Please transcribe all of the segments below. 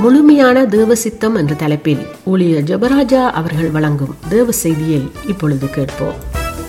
முழுமையான தேவ சித்தம் என்ற தலைப்பில் ஊழியர் ஜெபராஜா அவர்கள் வழங்கும் தேவ செய்தியை இப்பொழுது கேட்போம்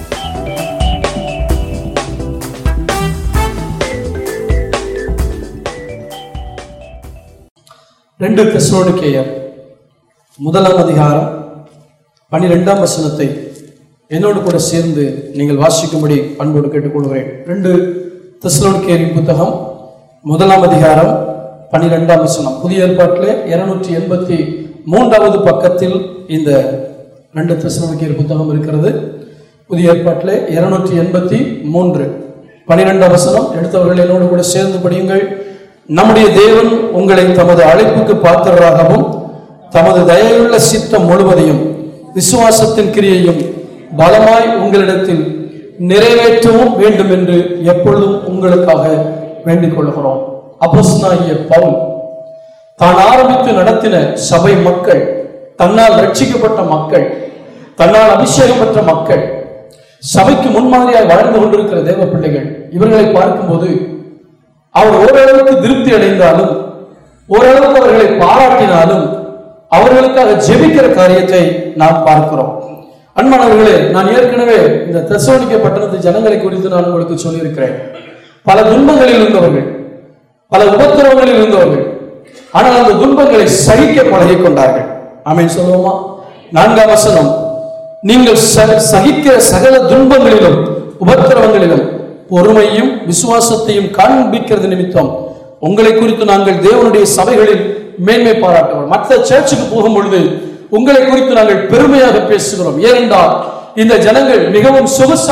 ரெண்டு தெசலோனிக்கேயர் முதலாம் அதிகாரம் பன்னிரெண்டாம் வசனத்தை என்னோடு கூட சேர்ந்து நீங்கள் வாசிக்கும்படி பண்போடு கேட்டுக்கொள்கிறேன் ரெண்டு தெசலோனிக்கேயரின் புத்தகம் முதலாம் அதிகாரம் பன்னிரெண்டாம் வசனம் புதிய ஏற்பாட்டிலே இருநூற்றி எண்பத்தி மூன்றாவது பக்கத்தில் இந்த ரெண்டு தெசலோனிக்கேயர் புத்தகம் இருக்கிறது புதிய ஏற்பாட்டிலே இருநூற்றி எண்பத்தி மூன்று பனிரெண்டாம் வசனம் எடுத்தவர்கள் என்னோடு கூட சேர்ந்து படியுங்கள் நம்முடைய தேவன் உங்களை தமது அழைப்புக்கு பாத்திரராகவும் தமது தயவுள்ள சித்தம் முழுவதையும் விசுவாசத்தின் கிரியையும் பலமாய் உங்களிடத்தில் நிறைவேற்றவும் வேண்டும் என்று எப்பொழுதும் உங்களுக்காக வேண்டிக் கொள்கிறோம் அப்போஸ்தலனாகிய பவுல் தான் ஆரம்பித்து நடத்தின சபை மக்கள் தன்னால் ரட்சிக்கப்பட்ட மக்கள் தன்னால் அபிஷேகம் பெற்ற மக்கள் சபைக்கு முன்மாதிரியாய் வாழ்ந்து கொண்டிருக்கிற தேவ பிள்ளைகள் இவர்களை பார்க்கும்போது அவர் ஓரளவுக்கு திருப்தி அடைந்தாலும் ஓரளவுக்கு அவர்களை பாராட்டினாலும் அவர்களுக்காக ஜெபிக்கிற காரியத்தை நாம் பார்க்கிறோம் அன்பானவர்களே நான் ஏற்கனவே இந்த தெசோனிக்க பட்டணத்து ஜனங்களை குறித்து நான் உங்களுக்கு சொல்லியிருக்கிறேன் பல துன்பங்களில் இருந்தவர்கள் பல உபத்திரவங்களில் இருந்தவர்கள் ஆனால் அந்த துன்பங்களை சகிக்க பழகிக் கொண்டார்கள் ஆமென் சொல்லுவோமா நான்காம் வசனம் நீங்கள் ச- சகிக்கிற சகல துன்பங்களிலும் உபத்திரவங்களிலும் பொறுமையும் விசுவாசத்தையும் காண்பிக்கிறது நிமித்தம் உங்களை குறித்து நாங்கள் தேவனுடைய சபைகளில் மேன்மை பாராட்டுவோம் மற்ற சர்ச்சுக்கு போகும் பொழுது உங்களை குறித்து நாங்கள் பெருமையாக பேசுகிறோம் ஏனென்றால் இந்த ஜனங்கள் மிகவும் சொகுசா